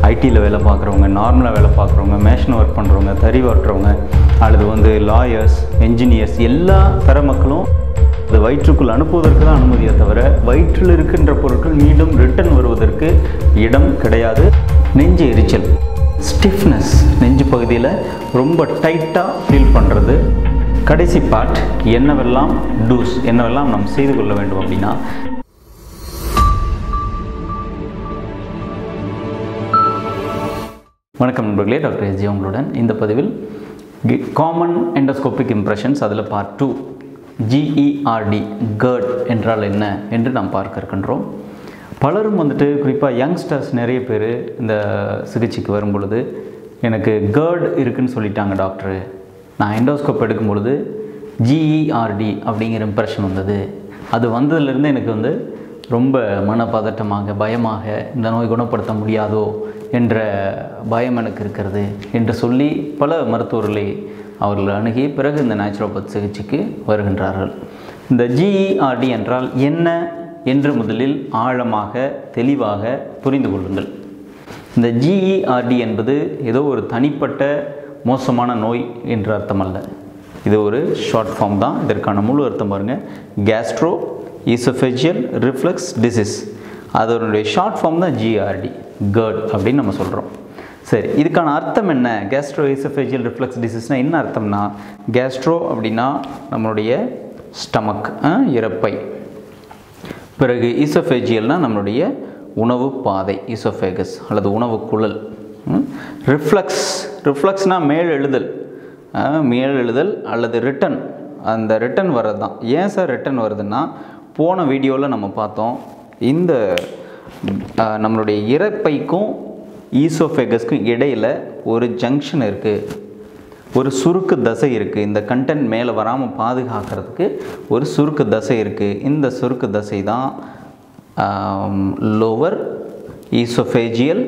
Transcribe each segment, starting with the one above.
ஐடியில் வேலை பார்க்குறவங்க நார்மலாக வேலை பார்க்குறவங்க மேஷன் ஒர்க் பண்ணுறவங்க தறி ஓட்டுறவங்க அல்லது வந்து லாயர்ஸ் என்ஜினியர்ஸ் எல்லா தர மக்களும் அது வயிற்றுக்குள் அனுப்புவதற்கு தான் அனுமதியை தவிர வயிற்றில் இருக்கின்ற பொருட்கள் மீண்டும் ரிட்டர்ன் வருவதற்கு இடம் கிடையாது நெஞ்சு எரிச்சல் ஸ்டிஃப்னஸ் நெஞ்சு பகுதியில் ரொம்ப டைட்டாக ஃபீல் பண்ணுறது கடைசி பார்ட் என்னவெல்லாம் டூஸ் என்னவெல்லாம் நாம் செய்து கொள்ள வேண்டும் அப்படின்னா வணக்கம் நண்பர்களே டாக்டர் எஸ்ஜி உங்களுடன் இந்த பதிவில் காமன் எண்டோஸ்கோபிக் இம்ப்ரெஷன்ஸ் அதில் பார்ட் டூ ஜிஇஆர்டி கேர்ட் என்றால் என்ன என்று நாம் பார்க்க இருக்கின்றோம் பலரும் வந்துட்டு குறிப்பாக யங்ஸ்டர்ஸ் நிறைய பேர் இந்த சிகிச்சைக்கு வரும் பொழுது எனக்கு கேர்ட் இருக்குன்னு சொல்லிட்டாங்க டாக்டரு நான் எண்டோஸ்கோப் எடுக்கும் பொழுது ஜிஇஆர்டி அப்படிங்கிற இம்ப்ரெஷன் வந்தது அது வந்ததுலேருந்து எனக்கு வந்து ரொம்ப மனப்பதட்டமாக பயமாக இந்த நோய் குணப்படுத்த முடியாதோ என்ற பயம் எனக்கு இருக்கிறது என்று சொல்லி பல மருத்துவர்களை அவர்கள் அணுகி பிறகு இந்த நேச்சுரோபத் சிகிச்சைக்கு வருகின்றார்கள் இந்த ஜிஇஆர்டி என்றால் என்ன என்று முதலில் ஆழமாக தெளிவாக புரிந்து கொள்ளுங்கள் இந்த ஜிஇஆர்டி என்பது ஏதோ ஒரு தனிப்பட்ட மோசமான நோய் என்று அர்த்தம் அல்ல இது ஒரு ஷார்ட் ஃபார்ம் தான் இதற்கான முழு அர்த்தம் பாருங்கள் கேஸ்ட்ரோ ஈசோஃபெஜியல் ரிஃப்ளெக்ஸ் டிசீஸ் அதனுடைய ஷார்ட் ஃபார்ம் தான் ஜிஆர்டி கேர்ட் அப்படின்னு நம்ம சொல்கிறோம் சரி இதுக்கான அர்த்தம் என்ன கேஸ்ட்ரோ ஈசோஃபெஜியல் ரிஃப்ளெக்ஸ் டிசீஸ்னால் என்ன அர்த்தம்னா கேஸ்ட்ரோ அப்படின்னா நம்மளுடைய ஸ்டமக் இறப்பை பிறகு ஈசோஃபேஜியல்னால் நம்மளுடைய உணவு பாதை ஈசோஃபேகஸ் அல்லது உணவு குழல் ரிஃப்ளக்ஸ் ரிஃப்ளக்ஸ்னால் மேல் எழுதல் மேல் எழுதல் அல்லது ரிட்டன் அந்த ரிட்டன் வர்றது தான் ஏன் சார் ரிட்டன் வருதுன்னா போன வீடியோவில் நம்ம பார்த்தோம் இந்த நம்மளுடைய இறப்பைக்கும் ஈசோஃபேகஸ்க்கும் இடையில் ஒரு ஜங்ஷன் இருக்குது ஒரு சுருக்கு தசை இருக்குது இந்த கண்டென்ட் மேலே வராமல் பாதுகாக்கிறதுக்கு ஒரு சுருக்கு தசை இருக்குது இந்த சுருக்கு தசை தான் லோவர் ஈசோஃபேஜியல்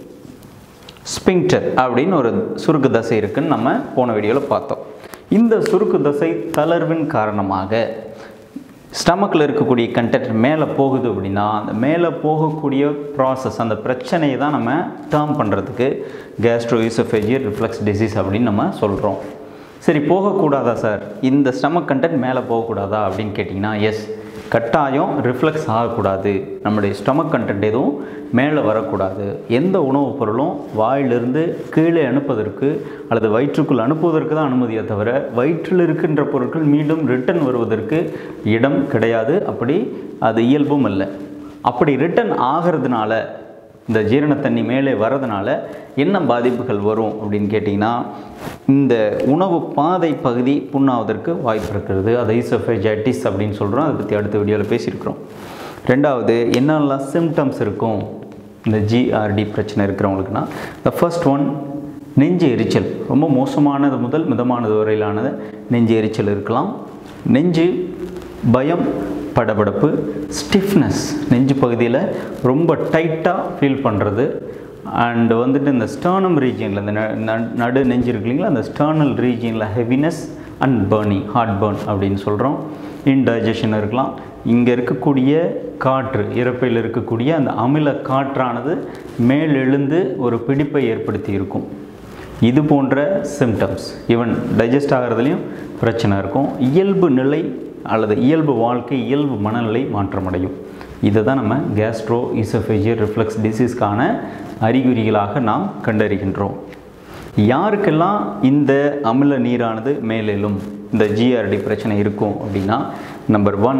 ஸ்பிங்டர் அப்படின்னு ஒரு சுருக்கு தசை இருக்குன்னு நம்ம போன வீடியோவில் பார்த்தோம் இந்த சுருக்கு தசை தளர்வின் காரணமாக ஸ்டமக்கில் இருக்கக்கூடிய கண்டென்ட் மேலே போகுது அப்படின்னா அந்த மேலே போகக்கூடிய ப்ராசஸ் அந்த பிரச்சனையை தான் நம்ம டேர்ம் பண்ணுறதுக்கு கேஸ்ட்ரோ ஈசோஃபேஜியல் ரிஃப்ளெக்ஸ் டிசீஸ் அப்படின்னு நம்ம சொல்கிறோம் சரி போகக்கூடாதா சார் இந்த ஸ்டமக் கண்டென்ட் மேலே போகக்கூடாதா அப்படின்னு கேட்டிங்கன்னா எஸ் கட்டாயம் ரிஃப்ளெக்ஸ் ஆகக்கூடாது நம்முடைய ஸ்டமக் கண்டென்ட் எதுவும் மேலே வரக்கூடாது எந்த உணவுப் பொருளும் வாயிலிருந்து கீழே அனுப்புவதற்கு அல்லது வயிற்றுக்குள் அனுப்புவதற்கு தான் அனுமதியை தவிர வயிற்றில் இருக்கின்ற பொருட்கள் மீண்டும் ரிட்டன் வருவதற்கு இடம் கிடையாது அப்படி அது இயல்பும் இல்லை அப்படி ரிட்டன் ஆகிறதுனால இந்த ஜீரண தண்ணி மேலே வரதுனால என்ன பாதிப்புகள் வரும் அப்படின்னு கேட்டிங்கன்னா இந்த உணவு பாதை பகுதி புண்ணாவதற்கு வாய்ப்பு இருக்கிறது அது ஈசோஃபேஜைட்டிஸ் அப்படின்னு சொல்கிறோம் அதை பற்றி அடுத்த வீடியோவில் பேசியிருக்கிறோம் ரெண்டாவது என்னெல்லாம் சிம்டம்ஸ் இருக்கும் இந்த ஜிஆர்டி பிரச்சனை இருக்கிறவங்களுக்குன்னா த ஃபர்ஸ்ட் ஒன் நெஞ்சு எரிச்சல் ரொம்ப மோசமானது முதல் மிதமானது வரையிலானது நெஞ்சு எரிச்சல் இருக்கலாம் நெஞ்சு பயம் படபடப்பு ஸ்டிஃப்னஸ் நெஞ்சு பகுதியில் ரொம்ப டைட்டாக ஃபீல் பண்ணுறது அண்டு வந்துட்டு இந்த ஸ்டர்னம் ரீஜியனில் இந்த நடு நெஞ்சு இருக்கு இல்லைங்களா அந்த ஸ்டர்னல் ரீஜியனில் heaviness and burning heartburn அப்படின்னு சொல்கிறோம் இன்டைஜஷன் இருக்கலாம் இங்கே இருக்கக்கூடிய காற்று இறப்பையில் இருக்கக்கூடிய அந்த அமில காற்றானது மேல் எழுந்து ஒரு பிடிப்பை ஏற்படுத்தி இருக்கும் இது போன்ற சிம்டம்ஸ் ஈவன் டைஜஸ்ட் ஆகிறதுலையும் பிரச்சனை இருக்கும் இயல்பு நிலை அல்லது இயல்பு வாழ்க்கை இயல்பு மனநிலை மாற்றமடையும் இதை தான் நம்ம கேஸ்ட்ரோ இசோஃபேஜியல் ரிஃப்ளெக்ஸ் டிசீஸ்க்கான அறிகுறிகளாக நாம் கண்டறிகின்றோம் யாருக்கெல்லாம் இந்த அமில நீரானது மேலெழும் இந்த ஜிஆர்டி பிரச்சனை இருக்கும் அப்படின்னா நம்பர் ஒன்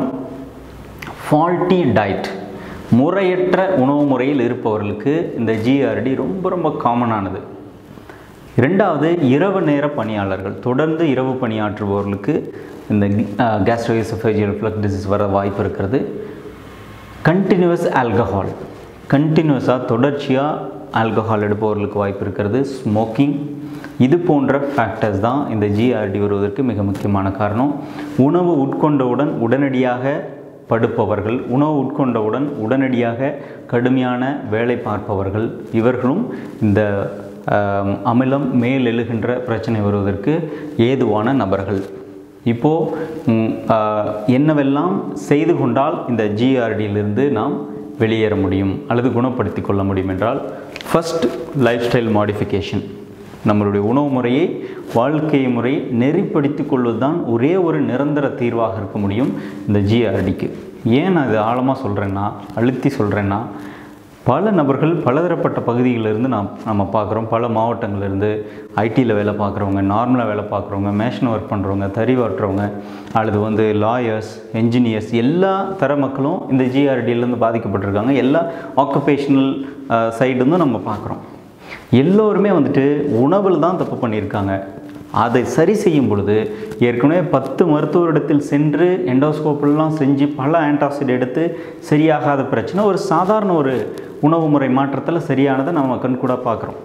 ஃபால்ட்டி டயட் முறையற்ற உணவு முறையில் இருப்பவர்களுக்கு இந்த ஜிஆர்டி ரொம்ப ரொம்ப காமனானது இரண்டாவது இரவு நேர பணியாளர்கள் தொடர்ந்து இரவு பணியாற்றுபவர்களுக்கு இந்த கேஸ்ட்ரோஎசோஃபேஜியல் ரிஃப்ளக்ஸ் டிசீஸ் வர வாய்ப்பு இருக்கிறது கண்டினியூஸ் ஆல்கஹால் கண்டினியூஸாக தொடர்ச்சியாக ஆல்கஹால் எடுப்பவர்களுக்கு வாய்ப்பு இருக்கிறது ஸ்மோக்கிங் இது போன்ற ஃபேக்டர்ஸ் தான் இந்த ஜிஆர்டி வருவதற்கு மிக முக்கியமான காரணம் உணவு உட்கொண்டவுடன் உடனடியாக படுப்பவர்கள் உணவு உட்கொண்டவுடன் உடனடியாக கடுமையான வேலை பார்ப்பவர்கள் இவர்களும் இந்த ஆம், அமிலம் மேல் எழுகின்ற பிரச்சனை வருவதற்கு ஏதுவான நபர்கள் இப்போது என்னவெல்லாம் செய்து கொண்டால் இந்த ஜிஆர்டியிலிருந்து நாம் வெளியேற முடியும் அல்லது குணப்படுத்தி கொள்ள முடியும் என்றால் ஃபஸ்ட் லைஃப் ஸ்டைல் மாடிஃபிகேஷன் நம்மளுடைய உணவு முறையை வாழ்க்கை முறை நெறிப்படுத்தி கொள்வது தான் ஒரே ஒரு நிரந்தர தீர்வாக இருக்க முடியும் இந்த ஜிஆர்டிக்கு ஏன் நான் இது ஆழமாக சொல்கிறேன்னா அழுத்தி சொல்கிறேன்னா பல நபர்கள் பலதரப்பட்ட பகுதிகளிலிருந்து நாம் நம்ம பார்க்குறோம் பல மாவட்டங்கள்லேருந்து ஐடியில் வேலை பார்க்குறவங்க நார்மலாக வேலை பார்க்குறவங்க மேஷன் ஒர்க் பண்ணுறவங்க தறி வாட்டுறவங்க அல்லது வந்து லாயர்ஸ் என்ஜினியர்ஸ் எல்லா தர மக்களும் இந்த ஜிஆர்டியிலேருந்து பாதிக்கப்பட்டிருக்காங்க எல்லா ஆக்குபேஷனல் சைடுன்னு நம்ம பார்க்குறோம் எல்லோருமே வந்துட்டு உணவில் தான் தப்பு பண்ணியிருக்காங்க அதை சரி செய்யும் பொழுது ஏற்கனவே பத்து மருத்துவரிடத்தில் சென்று எண்டோஸ்கோப்லாம் செஞ்சு பல ஆன்டாசிட் எடுத்து சரியாகாத பிரச்சனை ஒரு சாதாரண ஒரு உணவு முறை மாற்றத்தில் சரியானதை நம்ம கண்கூட பார்க்குறோம்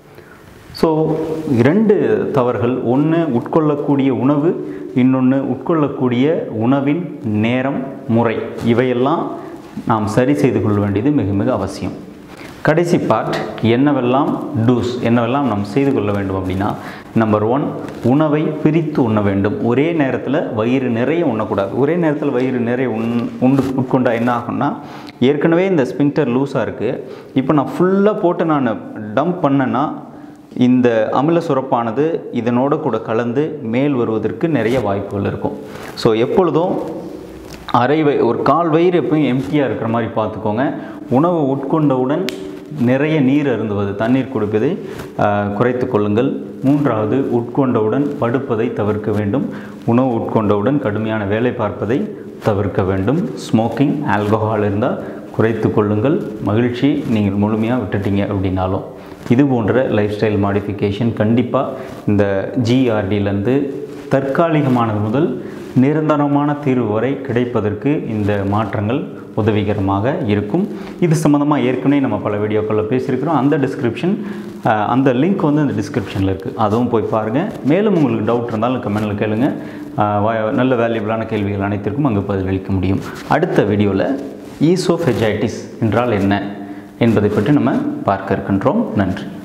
ஸோ இரண்டு தவறுகள் ஒன்று உட்கொள்ளக்கூடிய உணவு இன்னொன்று உட்கொள்ளக்கூடிய உணவின் நேரம் முறை இவையெல்லாம் நாம் சரி செய்து கொள்ள வேண்டியது மிக மிக அவசியம் கடைசி பார்ட் என்னவெல்லாம் டூஸ் என்னவெல்லாம் நாம் செய்து கொள்ள வேண்டும் அப்படின்னா நம்பர் ஒன் உணவை பிரித்து உண்ண வேண்டும் ஒரே நேரத்தில் வயிறு நிறைய உண்ணக்கூடாது ஒரே நேரத்தில் வயிறு நிறைய உண் உண்டு உட்கொண்டா என்ன ஆகும்னா ஏற்கனவே இந்த ஸ்பிங்டர் லூஸாக இருக்குது இப்போ நான் ஃபுல்லாக போட்டு நான் டம்ப் பண்ணேன்னா இந்த அமில சுரப்பானது இதனோட கூட கலந்து மேல் வருவதற்கு நிறைய வாய்ப்புகள் இருக்கும் ஸோ எப்பொழுதும் அரை வய ஒரு கால் வயிறு எப்பயும் எம்டியாக இருக்கிற மாதிரி பார்த்துக்கோங்க உணவு உட்கொண்டவுடன் நிறைய நீர் அருந்துவது தண்ணீர் குடிப்பதை ஆஹ், குறைத்து கொள்ளுங்கள் மூன்றாவது உட்கொண்டவுடன் படுப்பதை தவிர்க்க வேண்டும் உணவு உட்கொண்டவுடன் கடுமையான வேலை பார்ப்பதை தவிர்க்க வேண்டும் ஸ்மோக்கிங் ஆல்கஹால் இருந்தால் குறைத்து கொள்ளுங்கள் மகிழ்ச்சி நீங்கள் முழுமையாக விட்டுட்டீங்க அப்படின்னாலும் இது போன்ற லைஃப் ஸ்டைல் மாடிஃபிகேஷன் கண்டிப்பாக இந்த ஜிஆர்டியிலேருந்து தற்காலிகமானது முதல் நிரந்தரமான தீர்வு வரை கிடைப்பதற்கு இந்த மாற்றங்கள் உதவிகரமாக இருக்கும் இது சம்மந்தமாக ஏற்கனவே நம்ம பல வீடியோக்களில் பேசியிருக்கிறோம் அந்த டிஸ்கிரிப்ஷன் அந்த லிங்க் வந்து அந்த டிஸ்கிரிப்ஷனில் இருக்குது அதுவும் போய் பாருங்கள் மேலும் உங்களுக்கு டவுட் இருந்தாலும் கமெண்டில் கேளுங்க அஹ், வ- நல்ல வேல்யூபிளான கேள்விகள் அனைத்திற்கும் அங்கு பதிலளிக்க முடியும் அடுத்த வீடியோவில் ஈசோஃபெஜைட்டிஸ் என்றால் என்ன என்பதை பற்றி நம்ம பார்க்க இருக்கின்றோம் நன்றி